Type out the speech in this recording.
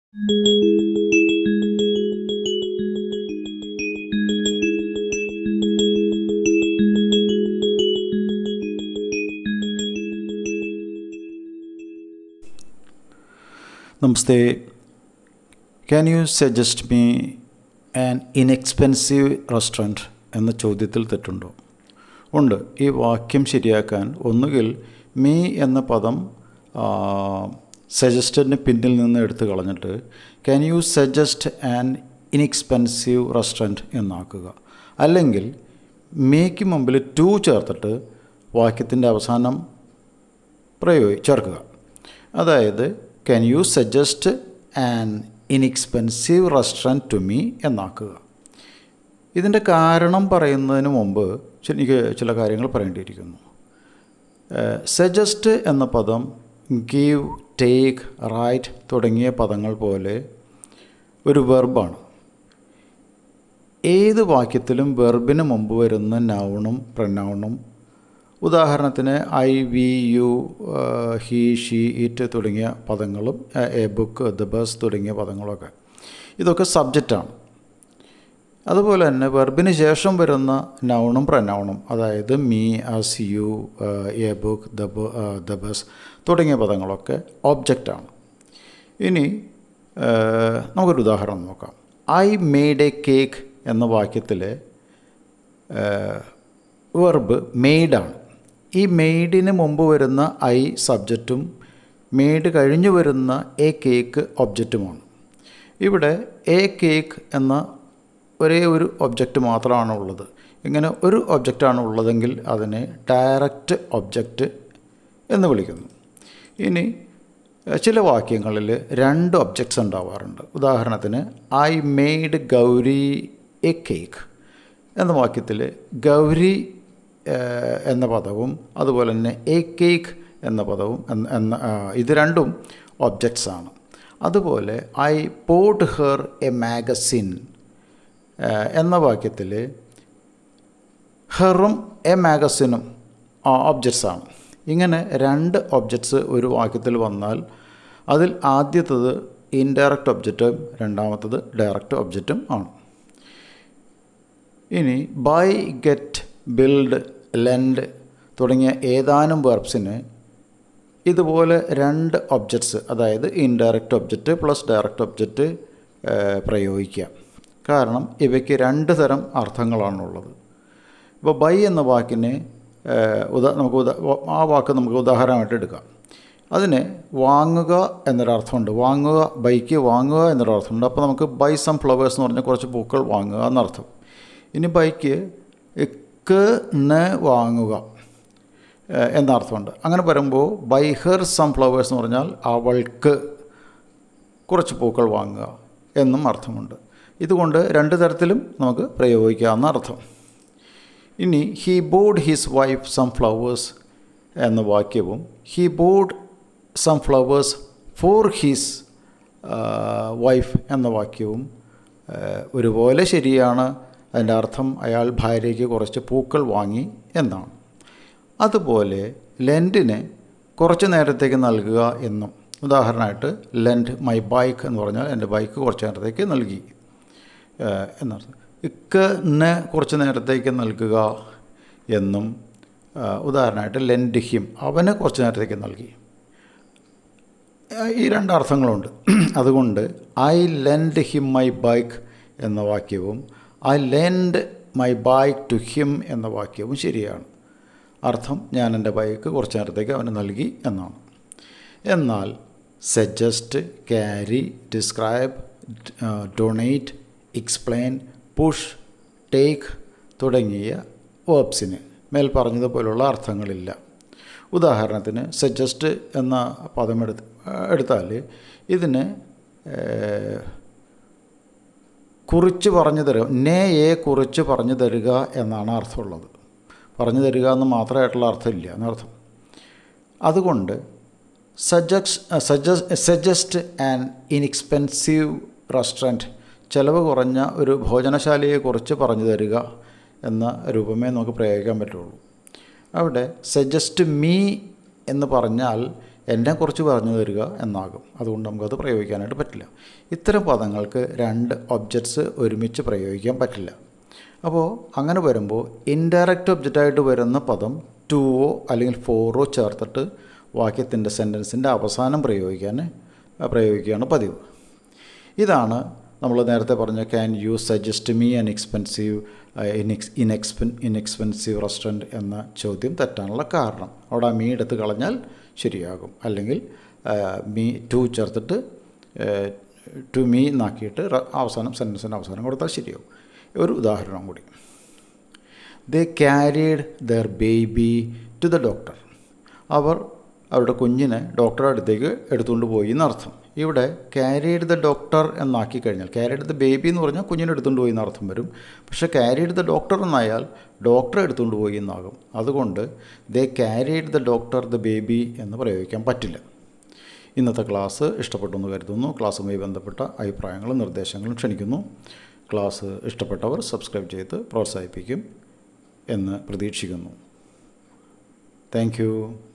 namaste can you suggest me an inexpensive restaurant എന്ന ചോദ്യത്തിൽ തെറ്റുണ്ടോ ഉണ്ട് ഈ വാക്യം ശരിയാക്കാൻ ഒന്നുകിൽ മീ എന്ന പദം സജസ്റ്റഡിന് പിന്നിൽ നിന്ന് എടുത്തു കളഞ്ഞിട്ട് can you suggest an inexpensive restaurant എന്നാക്കുക അല്ലെങ്കിൽ മീക്ക് മുമ്പിൽ ടു ചേർത്തിട്ട് വാക്യത്തിൻ്റെ അവസാനം പ്രയോഗി ചേർക്കുക അതായത് can you suggest an inexpensive restaurant to me എന്നാക്കുക ഇതിൻ്റെ കാരണം പറയുന്നതിന് മുമ്പ് എനിക്ക് ചില കാര്യങ്ങൾ പറയേണ്ടിയിരിക്കുന്നു സജസ്റ്റ് എന്ന പദം ഗീവ് ടേക്ക് റൈറ്റ് തുടങ്ങിയ പദങ്ങൾ പോലെ ഒരു വെർബാണ് ഏത് വാക്യത്തിലും വെർബിന് മുമ്പ് വരുന്ന നൗണും പ്രനൗണും ഉദാഹരണത്തിന് I we you he she it തുടങ്ങിയ പദങ്ങളും എ ബുക്ക് ദ ബസ് തുടങ്ങിയ പദങ്ങളൊക്കെ ഇതൊക്കെ സബ്ജക്റ്റാണ് അതുപോലെ തന്നെ വെർബിന് ശേഷം വരുന്ന നൗണും പ്രനൗണും അതായത് me us you a book the the bus തുടങ്ങിയ പദങ്ങളൊക്കെ ഓബ്ജക്റ്റാണ് ഇനി നമുക്കൊരു ഉദാഹരണം നോക്കാം ഐ മെയ്ഡ് എ കേക്ക് എന്ന വാക്യത്തിലെ വെർബ് മെയ്ഡാണ് ഈ മെയ്ഡിന് മുമ്പ് വരുന്ന ഐ സബ്ജക്റ്റും മെയ്ഡ് കഴിഞ്ഞു വരുന്ന എ കേക്ക് ഒബ്ജക്റ്റുമാണ് ഇവിടെ എ കേക്ക് എന്ന ഒരേ ഒരു ഒബ്ജക്റ്റ് മാത്രമാണ് ഉള്ളത് ഇങ്ങനെ ഒരു ഒബ്ജക്റ്റാണ് ഉള്ളതെങ്കിൽ അതിനെ ഡയറക്റ്റ് ഒബ്ജക്റ്റ് എന്ന് വിളിക്കുന്നു ഇനി ചില വാക്യങ്ങളിൽ രണ്ട് ഒബ്ജക്ട്സ് ഉണ്ടാവാറുണ്ട് ഉദാഹരണത്തിന് I made Gauri a cake എന്ന വാക്യത്തിൽ ഗൗരി എന്ന പദവും അതുപോലെ തന്നെ എ കേക്ക് എന്ന പദവും എന്ന ഇത് രണ്ടും ഒബ്ജക്ട്സ് ആണ് അതുപോലെ I bought her a magazine എന്ന വാക്യത്തിൽ ഹെറും എ മാഗസിനും ഒബ്ജക്ട്സ് ആണ് ഇങ്ങനെ രണ്ട് ഒബ്ജക്ട്സ് ഒരു വാക്യത്തിൽ വന്നാൽ അതിൽ ആദ്യത്തത് ഇൻഡയറക്റ്റ് ഒബ്ജക്റ്റും രണ്ടാമത്തത് ഡയറക്റ്റ് ഒബ്ജക്റ്റും ആണ് ഇനി ബൈ ഗെറ്റ് ബിൽഡ് ലെൻഡ് തുടങ്ങിയ ഏതാനും വെർബ്സിന് ഇതുപോലെ രണ്ട് ഒബ്ജക്ട്സ് അതായത് indirect object plus direct object പ്രയോഗിക്കാം കാരണം ഇവയ്ക്ക് രണ്ട് തരം അർത്ഥങ്ങളാണുള്ളത് ഇപ്പോൾ ബൈ എന്ന വാക്കിനെ ഉദാ നമുക്ക് ഉദാ ആ വാക്ക് നമുക്ക് ഉദാഹരണമായിട്ട് എടുക്കാം അതിന് വാങ്ങുക എന്നൊരർത്ഥമുണ്ട് വാങ്ങുക ബൈക്ക് വാങ്ങുക എന്നൊരർത്ഥമുണ്ട് അപ്പോൾ നമുക്ക് ബൈ സം ഫ്ലവേഴ്സ് എന്ന് പറഞ്ഞാൽ കുറച്ച് പൂക്കൾ വാങ്ങുക എന്നർത്ഥം ഇനി ബൈക്ക് ക്ക് ന വാങ്ങുക എന്നർത്ഥമുണ്ട് അങ്ങനെ വരുമ്പോൾ ബൈ ഹെർ സം ഫ്ലവേഴ്സ് എന്ന് പറഞ്ഞാൽ അവൾക്ക് കുറച്ച് പൂക്കൾ വാങ്ങുക എന്നും അർത്ഥമുണ്ട് ഇതുകൊണ്ട് രണ്ട് തരത്തിലും നമുക്ക് പ്രയോഗിക്കാവുന്ന അർത്ഥം ഇനി he bought his wife some flowers എന്ന വാക്യവും he bought some flowers for his wife എന്ന വാക്യവും ഒരുപോലെ ശരിയാണ് അതിൻ്റെ അർത്ഥം അയാൾ ഭാര്യയ്ക്ക് കുറച്ച് പൂക്കൾ വാങ്ങി എന്നാണ് അതുപോലെ ലെൻറ്റിന് കുറച്ച് നേരത്തേക്ക് നൽകുക എന്നും ഉദാഹരണമായിട്ട് ലെൻഡ് മൈ ബൈക്ക് എന്ന് പറഞ്ഞാൽ എൻ്റെ ബൈക്ക് കുറച്ച് നേരത്തേക്ക് നൽകി എന്നർത്ഥം ഇക്കന് കുറച്ച് നേരത്തേക്ക് നൽകുക എന്നും ഉദാഹരണമായിട്ട് ലെൻഡ് ഹിം അവന് കുറച്ച് നേരത്തേക്ക് നൽകി ഈ രണ്ടർത്ഥങ്ങളുണ്ട് അതുകൊണ്ട് I lend him my bike എന്ന വാക്യവും I lend my bike to him എന്ന വാക്യവും ശരിയാണ് അർത്ഥം ഞാൻ എൻ്റെ ബൈക്ക് കുറച്ച് നേരത്തേക്ക് അവന് നൽകി എന്നാണ് എന്നാൽ suggest carry describe donate explain push take തുടങ്ങിയ വേർബ്സിന് മേൽ പറഞ്ഞതുപോലുള്ള അർത്ഥങ്ങളില്ല ഉദാഹരണത്തിന് സജസ്റ്റ് എന്ന പദം എടുത്ത് എടുത്താൽ ഇതിന് കുറിച്ച് പറഞ്ഞു തരിക നേയെ കുറിച്ച് പറഞ്ഞു തരിക എന്നാണ് അർത്ഥമുള്ളത് പറഞ്ഞു തരിക എന്ന് മാത്രമായിട്ടുള്ള അർത്ഥമില്ല എന്നർത്ഥം അതുകൊണ്ട് സജക്സ് സജസ് സജസ്റ്റ് ആൻഡ് ഇൻഎക്സ്പെൻസീവ് റെസ്റ്റോറൻറ്റ് ചിലവ് കുറഞ്ഞ ഒരു ഭോജനശാലയെക്കുറിച്ച് പറഞ്ഞു തരിക എന്ന രൂപമേ നമുക്ക് പ്രയോഗിക്കാൻ പറ്റുള്ളൂ അവിടെ സജസ്റ്റ് മീ എന്ന് പറഞ്ഞാൽ എന്നെ കുറിച്ച് പറഞ്ഞു തരിക എന്നാകും അതുകൊണ്ട് നമുക്കത് പ്രയോഗിക്കാനായിട്ട് പറ്റില്ല ഇത്തരം പദങ്ങൾക്ക് രണ്ട് ഒബ്ജക്ട്സ് ഒരുമിച്ച് പ്രയോഗിക്കാൻ പറ്റില്ല അപ്പോൾ അങ്ങനെ വരുമ്പോൾ ഇൻഡയറക്റ്റ് ഒബ്ജക്റ്റായിട്ട് വരുന്ന പദം ടുവോ അല്ലെങ്കിൽ ഫോറോ ചേർത്തിട്ട് വാക്യത്തിൻ്റെ സെൻറ്റൻസിൻ്റെ അവസാനം പ്രയോഗിക്കാൻ പ്രയോഗിക്കുകയാണ് പതിവ് ഇതാണ് നമ്മൾ നേരത്തെ പറഞ്ഞ can you suggest me an expensive inex inexpen inexpensive restaurant എന്ന ചോദ്യം തെറ്റാനുള്ള കാരണം അവിടെ ആ മീ എടുത്ത് കളഞ്ഞാൽ ശരിയാകും അല്ലെങ്കിൽ മീ ടു ചേർത്തിട്ട് ടു മീ എന്നാക്കിയിട്ട് അവസാനം സെൻറ്റൻസിൻ്റെ അവസാനം കൊടുത്താൽ ശരിയാവും ഒരു ഉദാഹരണം കൂടി they carried their baby to the doctor അവർ അവരുടെ കുഞ്ഞിനെ ഡോക്ടറുടെ അടുത്തേക്ക് എടുത്തുകൊണ്ട് പോയി എന്നർത്ഥം ഇവിടെ ക്യാരിഡ് ദ ഡോക്ടർ എന്നാക്കി കഴിഞ്ഞാൽ ക്യാരിഡ് ദ ബേബി എന്ന് പറഞ്ഞാൽ കുഞ്ഞിനെ എടുത്തുകൊണ്ട് പോയി എന്നർത്ഥം വരും പക്ഷേ ക്യാരിഡ് ദ ഡോക്ടർ എന്നായാൽ ഡോക്ടറെ എടുത്തുകൊണ്ട് പോയി എന്നാകും അതുകൊണ്ട് they carried the doctor the baby എന്ന് പ്രയോഗിക്കാൻ പറ്റില്ല ഇന്നത്തെ ക്ലാസ് ഇഷ്ടപ്പെട്ടു എന്ന് കരുതുന്നു ക്ലാസ്സുമായി ബന്ധപ്പെട്ട അഭിപ്രായങ്ങളും നിർദ്ദേശങ്ങളും ക്ഷണിക്കുന്നു ക്ലാസ് ഇഷ്ടപ്പെട്ടവർ സബ്സ്ക്രൈബ് ചെയ്ത് പ്രോത്സാഹിപ്പിക്കും എന്ന് പ്രതീക്ഷിക്കുന്നു താങ്ക്